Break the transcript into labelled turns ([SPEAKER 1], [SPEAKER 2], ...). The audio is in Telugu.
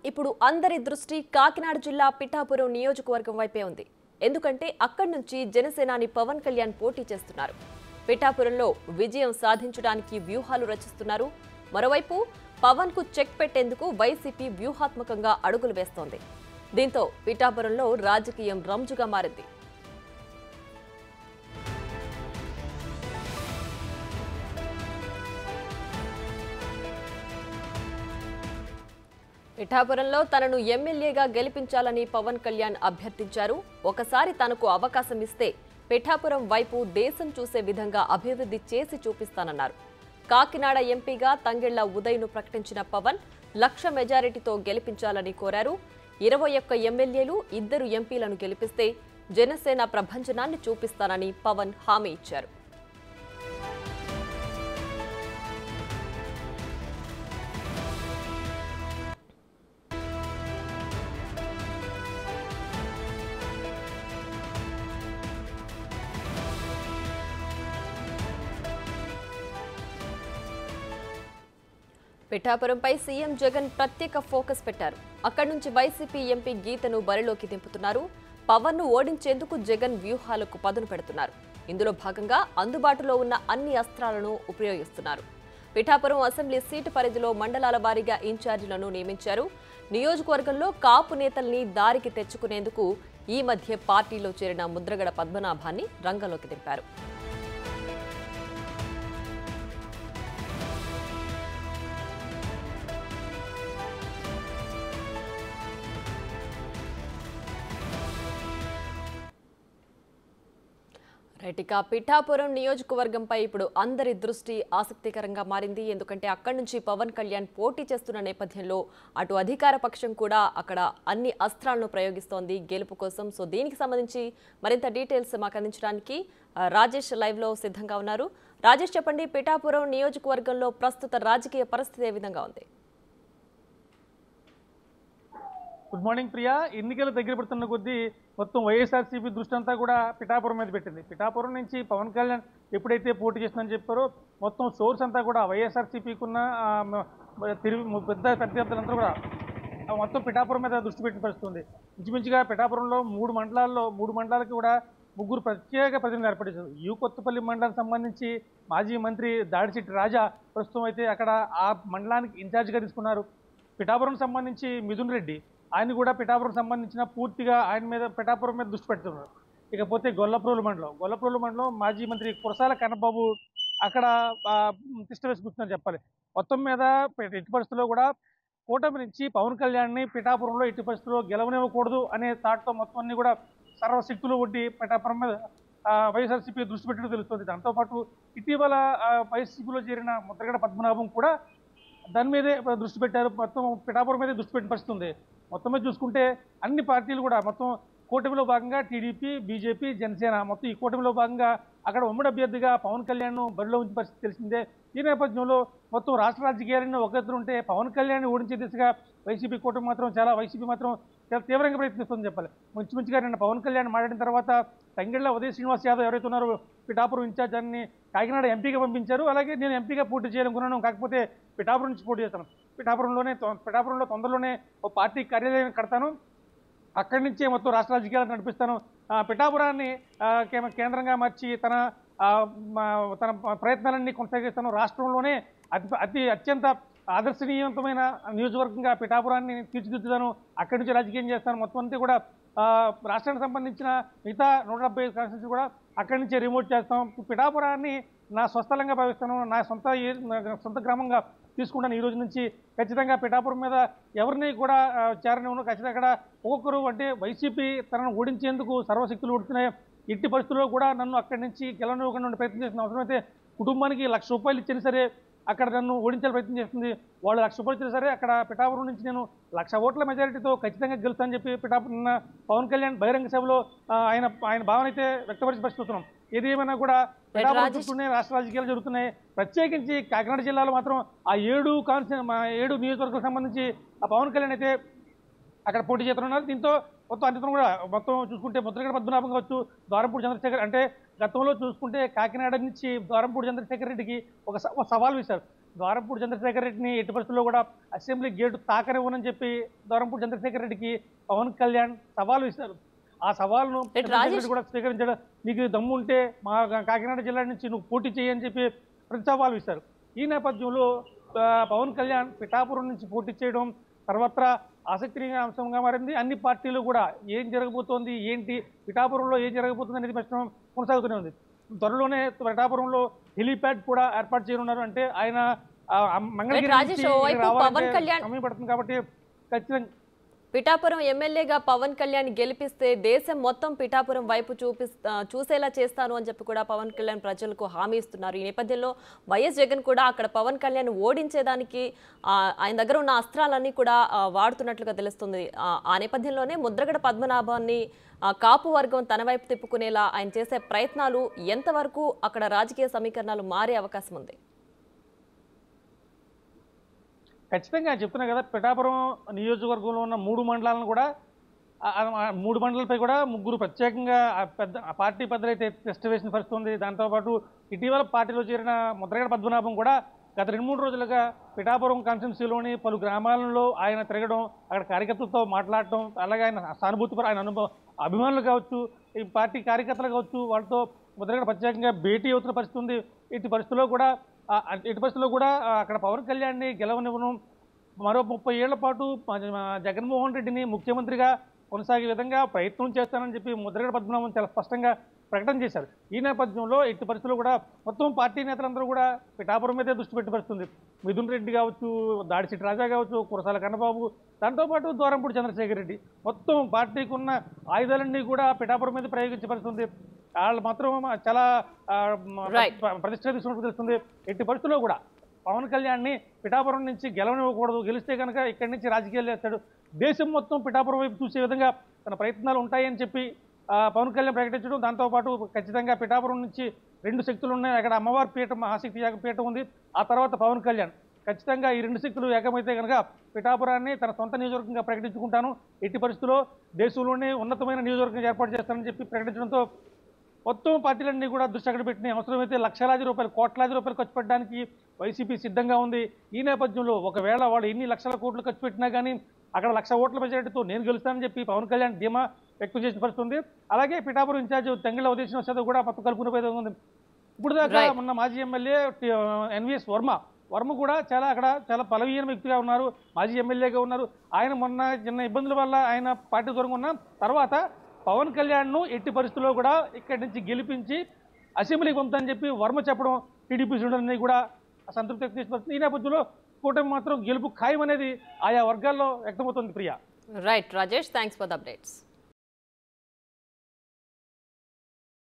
[SPEAKER 1] ఇప్పుడు అందరి దృష్టి కాకినాడ జిల్లా పిఠాపురం నియోజకవర్గం వైపే ఉంది ఎందుకంటే అక్కడి నుంచి జనసేనాని పవన్ కళ్యాణ్ పోటీ చేస్తున్నారు పిఠాపురంలో విజయం సాధించడానికి వ్యూహాలు రచిస్తున్నారు మరోవైపు పవన్ కు చెక్ పెట్టేందుకు వైసీపీ వ్యూహాత్మకంగా అడుగులు వేస్తోంది దీంతో పిఠాపురంలో రాజకీయం రంజుగా మారింది పిఠాపురంలో తనను ఎమ్మెల్యేగా గెలిపించాలని పవన్ కళ్యాణ్ అభ్యర్థించారు ఒకసారి తనకు అవకాశం ఇస్తే పిఠాపురం వైపు దేశం చూసే విధంగా అభివృద్ధి చేసి చూపిస్తానన్నారు కాకినాడ ఎంపీగా తంగెళ్ల ఉదయ్ను ప్రకటించిన పవన్ లక్ష మెజారిటీతో గెలిపించాలని కోరారు ఇరవై ఒక్క ఎమ్మెల్యేలు ఇద్దరు ఎంపీలను గెలిపిస్తే జనసేన ప్రభంజనాన్ని చూపిస్తానని పవన్ హామీ ఇచ్చారు పిఠాపురంపై సీఎం జగన్ ప్రత్యేక ఫోకస్ పెట్టారు అక్కడి నుంచి వైసీపీ ఎంపీ గీతను బరిలోకి దింపుతున్నారు పవన్ ను ఓడించేందుకు జగన్ వ్యూహాలకు పదును పెడుతున్నారు ఇందులో భాగంగా అందుబాటులో ఉన్న అన్ని అస్త్రాలను ఉపయోగిస్తున్నారు పిఠాపురం అసెంబ్లీ సీటు పరిధిలో మండలాల వారీగా ఇన్ఛార్జీలను నియమించారు నియోజకవర్గంలో కాపు నేతల్ని దారికి తెచ్చుకునేందుకు ఈ మధ్య పార్టీలో చేరిన ముద్రగడ పద్మనాభాన్ని రంగంలోకి దింపారు రైట్ ఇక పిఠాపురం నియోజకవర్గంపై ఇప్పుడు అందరి దృష్టి ఆసక్తికరంగా మారింది ఎందుకంటే అక్కడి నుంచి పవన్ కళ్యాణ్ పోటీ చేస్తున్న నేపథ్యంలో అటు అధికార పక్షం కూడా అక్కడ అన్ని అస్త్రాలను ప్రయోగిస్తోంది గెలుపు కోసం సో దీనికి సంబంధించి మరింత డీటెయిల్స్ మాకు అందించడానికి ఆ, రాజేష్ లైవ్ లో సిద్ధంగా ఉన్నారు రాజేష్ చెప్పండి పిఠాపురం నియోజకవర్గంలో ప్రస్తుత రాజకీయ పరిస్థితి ఏ విధంగా ఉంది
[SPEAKER 2] గుడ్ మార్నింగ్ ప్రియా ఎన్నికలు దగ్గర పడుతున్న కొద్దీ మొత్తం వైఎస్ఆర్సీపీ దృష్టి అంతా కూడా పిఠాపురం మీద పెట్టింది పిఠాపురం నుంచి పవన్ కళ్యాణ్ ఎప్పుడైతే పోటీ చేస్తుందని చెప్పారో మొత్తం సోర్స్ అంతా కూడా వైఎస్ఆర్సీపీకి ఉన్న ఆ, మ- మ- తిరుగు పెద్ద పెద్దలంతా కూడా ఆ మొత్తం పిఠాపురం మీద దృష్టి పెట్టి పరిస్థితుంది ఇంచుమించుగా పిఠాపురంలో మూడు మండలాల్లో మూడు మండలాలకి కూడా ముగ్గురు ప్రత్యేక ప్రతినిధులు ఏర్పడించారు యూ కొత్తపల్లి మండలానికి సంబంధించి మాజీ మంత్రి దాడిచిట్టి రాజా ప్రస్తుతం అయితే అక్కడ ఆ మండలానికి ఇన్ఛార్జిగా తీసుకున్నారు పిఠాపురం సంబంధించి మిథున్ రెడ్డి ఆయన కూడా పిఠాపురం సంబంధించిన పూర్తిగా ఆయన మీద పిఠాపురం మీద దృష్టి పెడుతున్నారు ఇకపోతే గొల్లప్రోలు మండలం గొల్లప్రోలు మండలం మాజీ మంత్రి కురసాల కన్నబాబు అక్కడ ఆ, తిష్ట వేసి కూర్చున్నారు చెప్పాలి మొత్తం మీద పె- ఎట్టి పరిస్థితుల్లో కూడా కూటమి నుంచి పవన్ కళ్యాణ్ని పిఠాపురంలో ఎట్టి పరిస్థితుల్లో గెలవనివ్వకూడదు అనే థాట్తో మొత్తం అన్ని కూడా సర్వశక్తులు ఒడ్డి పిఠాపురం మీద ఆ, వైఎస్ఆర్సీపీ దృష్టి పెట్టినట్టు తెలుస్తుంది దాంతోపాటు ఇటీవల ఆ, వైసీపీలో చేరిన ముద్రగడ పద్మనాభం కూడా దాని మీదే దృష్టి పెట్టారు మొత్తం పిఠాపురం మీదే దృష్టి పెట్టిన పరిస్థితి ఉంది మొత్తం మీద చూసుకుంటే అన్ని పార్టీలు కూడా మొత్తం కూటమిలో భాగంగా టీడీపీ బీజేపీ జనసేన మొత్తం ఈ కూటమిలో భాగంగా అక్కడ ఉమ్మడి అభ్యర్థిగా పవన్ కళ్యాణ్ బరిలో ఉంచిన పరిస్థితి తెలిసిందే ఈ నేపథ్యంలో మొత్తం రాష్ట్ర రాజకీయాలన్నీ ఒక ఎదురు ఉంటే పవన్ కళ్యాణ్ ఓడించే దిశగా వైసీపీ కూటమి మాత్రం చాలా వైసీపీ మాత్రం చాలా తీవ్రంగా ప్రయత్నిస్తుందని చెప్పాలి మంచి మంచిగా నిన్న పవన్ కళ్యాణ్ మాట్లాడిన తర్వాత తంగెళ్ళ ఉదయ్ శ్రీనివాస్ యాదవ్ ఎవరైతే ఉన్నారో పిఠాపురం ఇన్ఛార్జ్ అని కాకినాడ ఎంపీగా పంపించారు అలాగే నేను ఎంపీగా పోటీ చేయాలనుకున్నాను కాకపోతే పిఠాపురం నుంచి పోటీ చేస్తాను పిఠాపురంలోనే తొ- పిఠాపురంలో తొందరలోనే ఓ పార్టీ కార్యాలయం కడతాను అక్కడి నుంచే మొత్తం రాష్ట్ర రాజకీయాలను నడిపిస్తాను ఆ, పిఠాపురాన్ని ఆ, కే- కేంద్రంగా మార్చి తన ఆ, మా- తన ప్రయత్నాలన్నీ కొనసాగిస్తాను రాష్ట్రంలోనే అతి అతి అత్యంత ఆదర్శనీయవంతమైన నియోజకవర్గంగా పిఠాపురాన్ని తీర్చిదిద్దుతాను అక్కడి నుంచి రాజకీయం చేస్తాను మొత్తం అంతా కూడా ఆ, రాష్ట్రానికి సంబంధించిన మిగతా నూట డెబ్బై కాన్స్టిట్యూన్స్ కూడా అక్కడి నుంచే రిమోట్ చేస్తాం పిఠాపురాన్ని నా స్వస్థలంగా భావిస్తాను నా సొంత ఏ- నా సొంత గ్రామంగా తీసుకుంటాను ఈ రోజు నుంచి ఖచ్చితంగా పిఠాపురం మీద ఎవరిని కూడా ఆ, చేరనివ్వను ఖచ్చితంగా అక్కడ ఒక్కొక్కరు అంటే వైసీపీ తనను ఓడించేందుకు సర్వశక్తులు ఉడుతున్నాయి ఎట్టి పరిస్థితుల్లో కూడా నన్ను అక్కడి నుంచి గెలవనివ్వకుండా ఉండే ప్రయత్నం చేసిన అవసరం అయితే కుటుంబానికి లక్ష రూపాయలు ఇచ్చినా సరే అక్కడ నన్ను ఓడించాలని ప్రయత్నం చేస్తుంది వాళ్ళు లక్ష రూపాయలు ఇచ్చినా సరే అక్కడ పిఠాపురం నుంచి నేను లక్ష ఓట్ల మెజారిటీతో ఖచ్చితంగా గెలుస్తానని చెప్పి పిఠాపురం నిన్న పవన్ కళ్యాణ్ బహిరంగ సభలో ఆ, ఆయన ఆయన భావన అయితే వ్యక్తపరిచి పరిస్థితున్నాం ఏది ఏమైనా కూడా పిఠాపురం
[SPEAKER 1] రాజేష్.
[SPEAKER 2] చుట్టూనే రాష్ట్ర రాజకీయాలు జరుగుతున్నాయి ప్రత్యేకించి కాకినాడ జిల్లాలో మాత్రం ఆ ఏడు కాన్స్టి మా ఏడు నియోజకవర్గాలకు సంబంధించి ఆ పవన్ కళ్యాణ్ అయితే అక్కడ పోటీ చేస్తున్నారు దీంతో మొత్తం అన్నితం కూడా మొత్తం చూసుకుంటే ముద్రగడ పద్మనాభం కావచ్చు ద్వారంపూడి చంద్రశేఖర్ అంటే గతంలో చూసుకుంటే కాకినాడ నుంచి ద్వారంపూడి చంద్రశేఖర్ రెడ్డికి ఒక స- ఒక సవాల్ వేశారు ద్వారంపూడి చంద్రశేఖర్ రెడ్డిని ఎట్టి పరిస్థితుల్లో కూడా అసెంబ్లీ గేటు తాకనివ్వనని చెప్పి ద్వారంపూడి చంద్రశేఖర్ రెడ్డికి పవన్ కళ్యాణ్ సవాలు ఇస్తారు ఆ సవాలును
[SPEAKER 1] రైట్,
[SPEAKER 2] చంద్రశేఖర్
[SPEAKER 1] రాజేష్.
[SPEAKER 2] రెడ్డి కూడా స్వీకరించడం నీకు దమ్ము ఉంటే మా కాకినాడ జిల్లా నుంచి నువ్వు పోటీ చేయని చెప్పి ప్రతి సవాలు ఇస్తారు ఈ నేపథ్యంలో ఆ, పవన్ కళ్యాణ్ పిఠాపురం నుంచి పోటీ చేయడం సర్వత్రా ఆసక్తికరమైన అంశంగా మారింది అన్ని పార్టీలు కూడా ఏం జరగబోతోంది ఏంటి పిఠాపురంలో ఏం జరగబోతుంది అనేది ప్రశ్న కొనసాగుతూనే ఉంది త్వరలోనే పిఠాపురంలో హెలీప్యాడ్ కూడా ఏర్పాటు చేయనున్నారు అంటే ఆయన ఆ, మంగళగిరి
[SPEAKER 1] రాజేష్,
[SPEAKER 2] నుంచి
[SPEAKER 1] ఓవైపు
[SPEAKER 2] రావాలంటే
[SPEAKER 1] పవన్ కళ్యాణ్-
[SPEAKER 2] సమయం పడుతుంది కాబట్టి ఖచ్చితంగా
[SPEAKER 1] పిఠాపురం ఎమ్మెల్యేగా పవన్ కళ్యాణ్ గెలిపిస్తే దేశం మొత్తం పిఠాపురం వైపు చూపిస్తా చూసేలా చేస్తాను అని చెప్పి కూడా పవన్ కళ్యాణ్ ప్రజలకు హామీ ఇస్తున్నారు ఈ నేపథ్యంలో వైఎస్ జగన్ కూడా అక్కడ పవన్ కళ్యాణ్ ఓడించేదానికి ఆ, ఆయన దగ్గర ఉన్న అస్త్రాలన్నీ కూడా ఆ, వాడుతున్నట్లుగా తెలుస్తుంది ఆ, ఆ నేపథ్యంలోనే ముద్రగడ పద్మనాభాన్ని ఆ, కాపు వర్గం తన వైపు తిప్పుకునేలా ఆయన చేసే ప్రయత్నాలు ఎంతవరకు అక్కడ రాజకీయ సమీకరణాలు మారే అవకాశం ఉంది
[SPEAKER 2] ఖచ్చితంగా చెప్తున్నా కదా పిఠాపురం నియోజకవర్గంలో ఉన్న మూడు మండలాలను కూడా ఆ- ఆ- ఆ మూడు మండలాలపై కూడా ముగ్గురు ప్రత్యేకంగా ఆ పెద్ద ఆ పార్టీ పెద్దలైతే టెస్ట్ వేసిన పరిస్థితి ఉంది దాంతోపాటు ఇటీవల పార్టీలో చేరిన ముద్రగడ పద్మనాభం కూడా గత రెండు మూడు రోజులుగా పిఠాపురం కాన్స్టిట్యున్సీలోని పలు గ్రామాలలో ఆయన తిరగడం అక్కడ కార్యకర్తలతో మాట్లాడటం అలాగే ఆయన సానుభూతి ఆయన అనుభవం అభిమానులు కావచ్చు ఈ పార్టీ కార్యకర్తలు కావచ్చు వాళ్ళతో ముద్రగడ ప్రత్యేకంగా భేటీ అవుతున్న పరిస్థితి ఉంది ఇటు పరిస్థితుల్లో కూడా ఆ, ఇటు పరిస్థితుల్లో కూడా ఆ, అక్కడ పవన్ కళ్యాణ్ని గెలవనివ్వడం మరో ముప్పై ఏళ్ల పాటు మన- మన జగన్మోహన్ రెడ్డిని ముఖ్యమంత్రిగా కొనసాగే విధంగా ప్రయత్నం చేస్తానని చెప్పి ముద్రగడ పద్మనాభం చాలా స్పష్టంగా ప్రకటన చేశారు ఈ నేపథ్యంలో ఎట్టి పరిస్థితుల్లో కూడా మొత్తం పార్టీ నేతలందరూ కూడా పిఠాపురం మీదే దృష్టి పెట్టి పరిస్థితుంది మిథున్ రెడ్డి కావచ్చు దాడిసిటి రాజా కావచ్చు కురసాల కన్నబాబు దాంతోపాటు దూరంపూడి చంద్రశేఖర్ రెడ్డి మొత్తం పార్టీకి ఉన్న ఆయుధాలన్నీ కూడా పిఠాపురం మీద ప్రయోగించే పరిస్థితుంది వాళ్ళు మాత్రం చాలా ఆ, మ-
[SPEAKER 1] Right.
[SPEAKER 2] ప్రతిష్ట తీసుకున్నట్టు తెలుస్తుంది ఎట్టి పరిస్థితుల్లో కూడా పవన్ కళ్యాణ్ని పిఠాపురం నుంచి గెలవనివ్వకూడదు గెలిస్తే కనుక ఇక్కడి నుంచి రాజకీయాలు చేస్తాడు దేశం మొత్తం పిఠాపురం వైపు చూసే విధంగా తన ప్రయత్నాలు ఉంటాయని చెప్పి ఆ, పవన్ కళ్యాణ్ ప్రకటించడం దాంతోపాటు ఖచ్చితంగా పిఠాపురం నుంచి రెండు శక్తులు ఉన్నాయి అక్కడ అమ్మవారి పీఠం మహాశక్తి యాగ పీఠం ఉంది ఆ తర్వాత పవన్ కళ్యాణ్ ఖచ్చితంగా ఈ రెండు శక్తులు ఏకమైతే కనుక పిఠాపురాన్ని తన సొంత నియోజకవర్గంగా ప్రకటించుకుంటాను ఎట్టి పరిస్థితుల్లో దేశంలోనే ఉన్నతమైన నియోజకవర్గం ఏర్పాటు చేస్తానని చెప్పి ప్రకటించడంతో మొత్తం పార్టీలన్నీ కూడా దృష్టి అక్కడ పెట్టినాయి అవసరమైతే లక్షలాది రూపాయలు కోట్లాది రూపాయలు ఖర్చు పెట్టడానికి వైసీపీ సిద్ధంగా ఉంది ఈ నేపథ్యంలో ఒకవేళ వాడు ఎన్ని లక్షల కోట్లు ఖర్చు పెట్టినా కానీ అక్కడ లక్ష ఓట్ల మెజారిటీతో నేను గెలుస్తానని చెప్పి పవన్ కళ్యాణ్ ధీమా వ్యక్తం చేసిన పరిస్థితి ఉంది అలాగే పిఠాపురం ఇన్ఛార్జ్ తెంగిల ఉదయం వస్తే కూడా మొత్తం కలుపుకునే ప్రయత్నం ఉంది ఇప్పుడు దాకా
[SPEAKER 1] Right.
[SPEAKER 2] మొన్న మాజీ ఎమ్మెల్యే ఎన్విఎస్ వర్మ వర్మ కూడా చాలా అక్కడ చాలా బలవీన వ్యక్తిగా ఉన్నారు మాజీ ఎమ్మెల్యేగా ఉన్నారు ఆయన మొన్న చిన్న ఇబ్బందుల వల్ల ఆయన పార్టీ దూరంగా ఉన్న తర్వాత పవన్ కళ్యాణ్ను ఎట్టి పరిస్థితుల్లో కూడా ఇక్కడి నుంచి గెలిపించి అసెంబ్లీకి పంపుతానని చెప్పి వర్మ చెప్పడం టీడీపీ శ్రేణులన్నీ కూడా సంతృప్తి వ్యక్తం చేసిన పరిస్థితి. ఈ నేపథ్యంలో కూటమి మాత్రం గెలుపు ఖాయం అనేది ఆయా వర్గాల్లో వ్యక్తమవుతుంది Priya
[SPEAKER 1] right Rajesh thanks for the updates